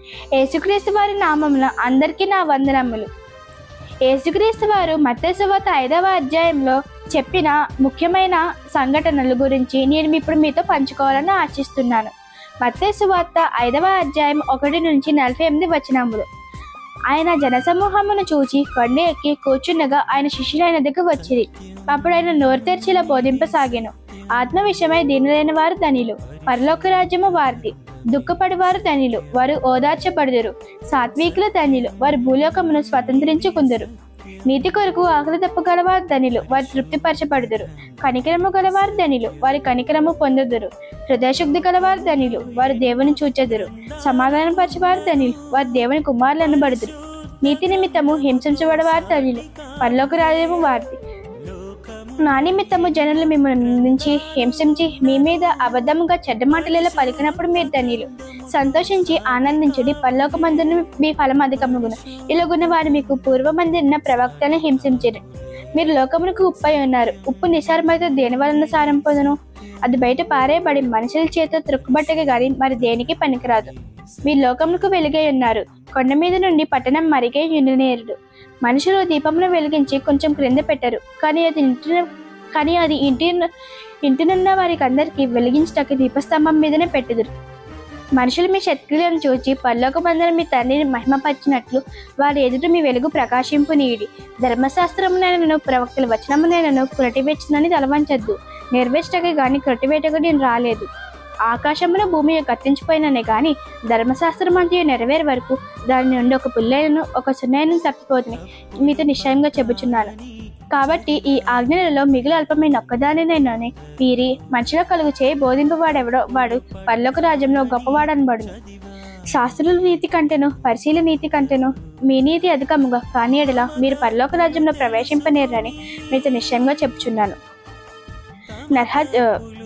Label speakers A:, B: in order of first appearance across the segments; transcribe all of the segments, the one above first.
A: యేసుక్రీస్తు వారి నామమున అందరికీ నా వందనములు యేసుక్రీస్తు వారు మత్తేసువార్త ఐదవ అధ్యాయంలో చెప్పిన ముఖ్యమైన సంఘటనల గురించి నేను ఇప్పుడు మీతో పంచుకోవాలని ఆశిస్తున్నాను మత్తేసువార్త ఐదవ అధ్యాయం ఒకటి నుంచి నలభై ఎనిమిది వచనములు ఆయన జనసమూహమును చూచి కొండ ఎక్కి కూర్చుండగా ఆయన శిష్యులైన దగ్గర వచ్చిరి అప్పుడు ఆయన నోరు తెరిచిలా బోధింపసాగాను ఆత్మ విషయమై దీనులైన వారు ధనిలు పరలోక రాజ్యము వారిది దుఃఖపడివారు ధనిలు వారు ఓదార్చబడుదురు సాత్వికుల ధనిలు వారు భూలోకమును స్వతంత్రించుకుందరు నీతి కొరకు ఆకలి తప్పగలవారు ధనిలు వారు తృప్తిపరచబడుదురు కనికరము గలవారు ధనిలు వారి కనికరము పొందుదురు హృదయశుద్ధి గలవారు ధనిలు వారు దేవుని చూచెదురు సమాధానపరచవారు ధనిలు వారు దేవుని కుమారులు అనబడుదురు నీతి నిమిత్తము హింసించబడవారు ధనిలు పరలోక రాజ్యము వారిది నా నిమిత్తము జనులు మిమ్మల్ని నుంచి హింసించి మీ మీద అబద్ధముగా చెడ్డ మాటలలో పలికినప్పుడు మీరు ధనియులు సంతోషించి ఆనందించుడి పరలోకమందును మీ ఫలం అధికముగును ఇలాగున్న వారు మీకు పూర్వమందిన ప్రవక్తలను హింసించరు మీరు లోకమునకు ఉప్పై ఉన్నారు ఉప్పు నిసారమైతే దేని వలన సారం పొందును అది బయట పారేయబడి మనుషుల చేత త్రొక్కుబట్టగా గాని మరి దేనికి పనికిరాదు మీ లోకమునకు వెలుగై ఉన్నారు కొండ మీద నుండి పట్టణం మరిగే యునినేరుడు మనుషులు దీపమును వెలిగించి కొంచెం క్రింద పెట్టరు కానీ అది ఇంటి కానీ అది ఇంటి ఇంటినున్న వారికి అందరికీ వెలిగించటకు దీపస్తంభం మీదనే పెట్టుదురు మనుషులు మీ శక్తులను చూచి పల్లోక బంధన మీ తండ్రిని మహిమపరిచినట్లు వారి ఎదుట మీ వెలుగు ప్రకాశింపు నీడి ధర్మశాస్త్రమునైనను ప్రవక్తల వచనమునైనను కొరటివేచ్చునని తలవంచద్దు నెరవేర్చటకే గాని కొరటివేటకు నేను రాలేదు ఆకాశమున భూమి కత్తించిపోయిననే గాని ధర్మశాస్త్రం అంతా నెరవేరే వరకు దాని నుండి ఒక పుల్లైనను ఒక సున్నైనను తప్పిపోతుంది మీతో నిశ్చయంగా చెబుచున్నాను కాబట్టి ఈ ఆజ్ఞలలో మిగులు అల్పమైన ఒక్కదానినైనానే మీరి మనుషుల కలుగు చేయి బోధింపవాడెవడో వాడు పర్లోక రాజ్యంలో గొప్పవాడనబడును శాస్త్రుల నీతి కంటేను పరిశీల నీతి కంటేను మీ నీతి అధికముగా కాని ఎడల మీరు పరలోక రాజ్యంలో ప్రవేశింపనేరని మీతో నిశ్చయంగా చెప్పుచున్నాను నర్హత్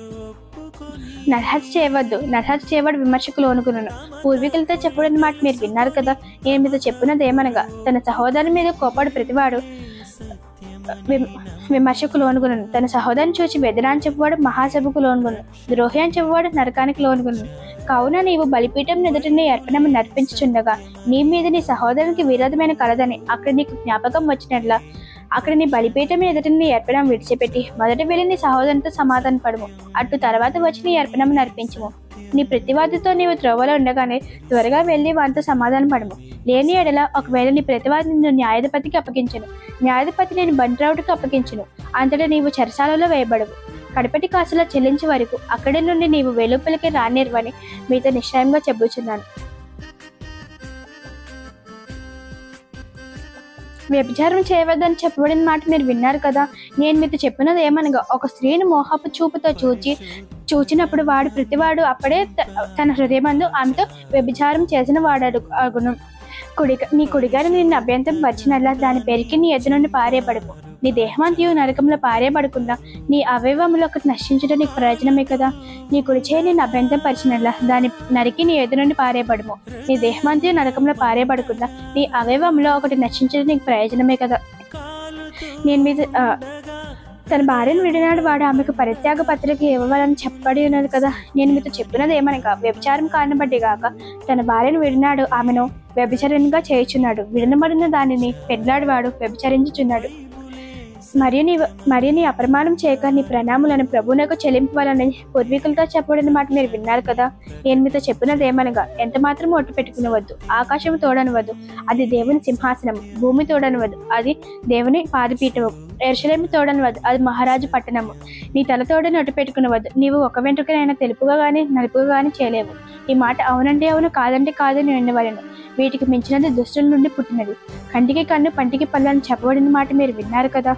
A: నర్హత్ చేయవద్దు నర్హత్ చేయవాడు విమర్శకులు అనుకున్నాను పూర్వీకులతో చెప్పడని మాట మీరు విన్నారు కదా నేను మీతో చెప్పినది ఏమనగా తన సహోదరుని మీద కోపాడు ప్రతివాడు విమ- విమర్శకు లోనుగును తన సహోదరుని చూచి బెదరాన్ని చెప్పువాడు మహాసభకు లోనుగును ద్రోహి అని చెప్పువాడు నరకానికి లోనుగును కావున నీవు బలిపీఠం ఎదుట నీ అర్పణము నర్పించుచుండగా నీ మీద నీ సహోదరునికి విరోధమైన కలదని అక్కడ నీకు జ్ఞాపకం వచ్చినట్ల అక్కడ నీ బలిపీఠం ఎదుట నీ అర్పణం విడిచిపెట్టి మొదట వెళ్ళి నీ సహోదరునితో సమాధాన పడము అటు తర్వాత వచ్చి నీ అర్పణం నర్పించము నీ ప్రతివాదితో నీవు త్రోవలో ఉండగానే త్వరగా వెళ్ళి వారితో సమాధాన పడము లేని ఎడల ఒకవేళ నీ ప్రతివాది నిన్ను న్యాయాధిపతికి అప్పగించను న్యాయాధిపతి నేను బంట్రావుడికి అప్పగించును అంతటా నీవు చెరసాలలో వేయబడవు కడపటి కాసులో చెల్లించే వరకు అక్కడి నుండి నీవు వెలుపలికి రానిర్వని మీతో నిశ్చయంగా చెబుచున్నాను వ్యభిచారం చేయవద్దని చెప్పబడిన మాట మీరు విన్నారు కదా నేను మీతో చెప్పినది ఏమనగా ఒక స్త్రీని మోహపు చూపుతో చూచి చూచినప్పుడు వాడు ప్రతివాడు అప్పుడే త- తన హృదయమందు ఆమెతో వ్యభిచారం చేసిన వాడు అగును కుడి నీ కుడిగారు నిన్ను అభ్యంతరం పరిచినట్లా దాని పెరికి నీ ఎద్దు నుండి పారేపడకు నీ దేహమంతియు నరకంలో పారేపడకుండా నీ అవయవములు ఒకటి నశించడం నీకు ప్రయోజనమే కదా నీ కుడి చేయి నిన్ను అభ్యంతరం పరిచినట్లా దాని నరికి నీ ఎద్దు నుండి పారేపడము నీ దేహమంతియు నరకంలో పారేపడకుండా నీ అవయవంలో ఒకటి నశించడం నీకు ప్రయోజనమే కదా నేను మీద ఆ, తన భార్యను విడినాడు వాడు ఆమెకు పరిత్యాగ పత్రిక ఇవ్వాలని చెప్పబడి ఉన్నది కదా నేను మీతో చెప్పినది ఏమనగా వ్యభిచారం కారణబట్టి గాక తన భార్యను విడినాడు ఆమెను వ్యభిచారంగా చేయుచున్నాడు విడనబడిన దానిని పెళ్ళాడు వాడు వ్యభిచరించుచున్నాడు మరియు నీ మరియు నీ అప్రమాణం చేయక నీ ప్రణాములను ప్రభువునకు చెల్లింపవాలని పూర్వీకులతో చెప్పబడిన మాట మీరు విన్నారు కదా నేను మీతో చెప్పినది ఏమనగా ఎంత మాత్రం ఒట్టు పెట్టుకునవద్దు ఆకాశం తోడనవద్దు అది దేవుని సింహాసనం భూమి తోడనవద్దు అది దేవుని పాదపీఠము ఎర్షలేమి తోడనవద్దు అది మహారాజు పట్టణము నీ తల తోడని ఒట్టు పెట్టుకునవద్దు నీవు ఒక వెంట్రుకనైనా తెలుపుగా కానీ నలుపుగా కానీ చేయలేవు ఈ మాట అవునంటే అవును కాదంటే కాదని ఉండవలను వీటికి మించినది దుష్టుల నుండి పుట్టినది కంటికి కన్ను పంటికి పళ్ళు అని చెప్పబడిన మాట మీరు విన్నారు కదా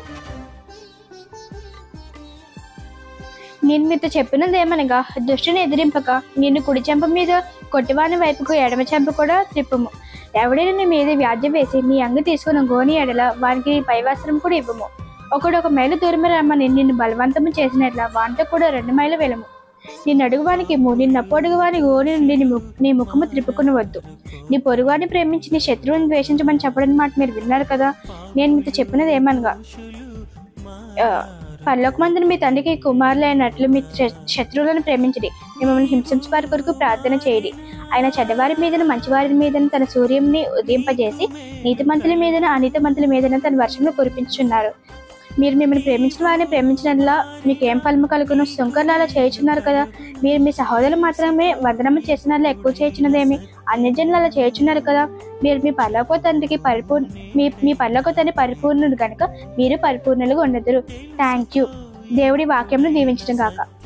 A: నేను మీతో చెప్పినది ఏమనగా దుష్టుని ఎదిరింపక నిన్ను కుడి చెంప మీద కొట్టివాని వైపుకు ఎడమ చెంప కూడా త్రిప్పుము ఎవడైనా నీ మీద వ్యాజ్యం వేసి నీ అంగు తీసుకున్న గోని ఎడల వానికి నీ పైవస్త్రం కూడా ఇవ్వము ఒకడు ఒక మైలు దూరమే రమ్మని నిన్ను బలవంతము చేసినట్ల వాంతో కూడా రెండు మైలు వెళ్ళము నిన్ను అడుగువానికి ఇమ్ము నిన్ను అప్పడుగువాని గోని నుండి నీ ముఖ నీ ముఖము త్రిప్పుకుని వద్దు నీ పొరుగువాడిని ప్రేమించి నీ శత్రువుని ద్వేషించమని చెప్పడం మాట మీరు విన్నారు కదా నేను మీతో చెప్పినది ఏమనగా ఆ, పరలోకమందున మీ తండ్రికి కుమారులైనట్లు మీ శ- శత్రువులను ప్రేమించడి మిమ్మల్ని హింసించే వారి కొరకు ప్రార్థన చేయండి ఆయన చెడ్డవారి మీదను మంచివారి మీదను తన సూర్యుని ఉదయింపజేసి నీతిమంతుల మీదను అనీతిమంతుల మీదను తన వర్షంలో కురిపించున్నారు మీరు మిమ్మల్ని ప్రేమించిన వారిని ప్రేమించినలా మీకు ఏం ఫలము కలుగును సుంకర్లాగా చేయుచున్నారు కదా మీరు మీ సహోదరులు మాత్రమే వందనము చేసినట్లా ఎక్కువ చేయించినదేమి అన్యజనులు అలా చేయుచున్నారు కదా మీరు మీ పల్లవ తండ్రికి పరిపూర్ణ మీ మీ పల్లవ తండ్రి పరిపూర్ణుడు కనుక మీరు పరిపూర్ణులుగా ఉండదురు థ్యాంక్ యూ దేవుడి వాక్యంను దీవించడం కాక